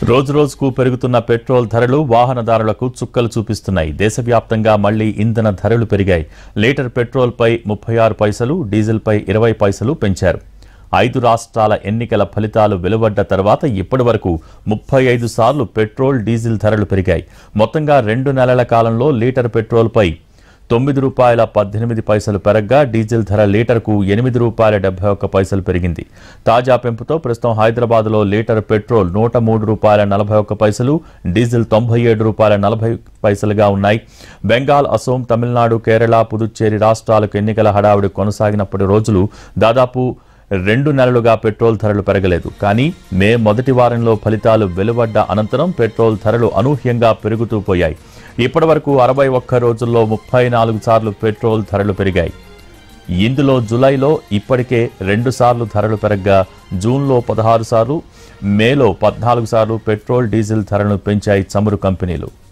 రోజు రోజుకు పెరుగుతున్న పెట్రోల్ ధరలు వాహనదారులకు చుక్కలు చూపిస్తున్నాయి దేశవ్యాప్తంగా మళ్లీ ఇంధన ధరలు పెరిగాయి లీటర్ పెట్రోల్పై ముప్పై ఆరు పైసలు డీజిల్పై ఇరవై పైసలు పెంచారు ఐదు రాష్ట్రాల ఎన్నికల ఫలితాలు వెలువడ్డ తర్వాత ఇప్పటి వరకు ముప్పై ఐదు సార్లు పెట్రోల్ డీజిల్ ధరలు పెరిగాయి మొత్తంగా రెండు నెలల కాలంలో లీటర్ పెట్రోల్పై తొమ్మిది రూపాయల పద్దెనిమిది పైసలు పెరగ్గా డీజిల్ ధర లీటర్కు ఎనిమిది రూపాయల డెబ్బై ఒక్క పైసలు పెరిగింది తాజా పెంపుతో ప్రస్తుతం హైదరాబాద్లో లీటర్ పెట్రోల్ నూట మూడు రూపాయల నలభై ఒక్క పైసలు డీజిల్ తొంభై ఏడు రూపాయల నలభై పైసలుగా ఉన్నాయి బెంగాల్ అసోం తమిళనాడు కేరళ పుదుచ్చేరి రాష్ట్రాలకు ఎన్నికల హడావుడి కొనసాగినప్పటి రోజులు దాదాపు రెండు నెలలుగా పెట్రోల్ ధరలు పెరగలేదు కానీ మే మొదటి వారంలో ఫలితాలు వెలువడ్డ అనంతరం పెట్రోల్ ధరలు అనూహ్యంగా పెరుగుతూ పోయాయి ఇప్పటి వరకు అరవై ఒక్క రోజుల్లో ముప్పై నాలుగు సార్లు పెట్రోల్ ధరలు పెరిగాయి ఇందులో జులైలో ఇప్పటికే రెండు సార్లు ధరలు పెరగ్గా జూన్లో పదహారు సార్లు మేలో పద్నాలుగు సార్లు పెట్రోల్ డీజిల్ ధరలను పెంచాయి చమురు కంపెనీలు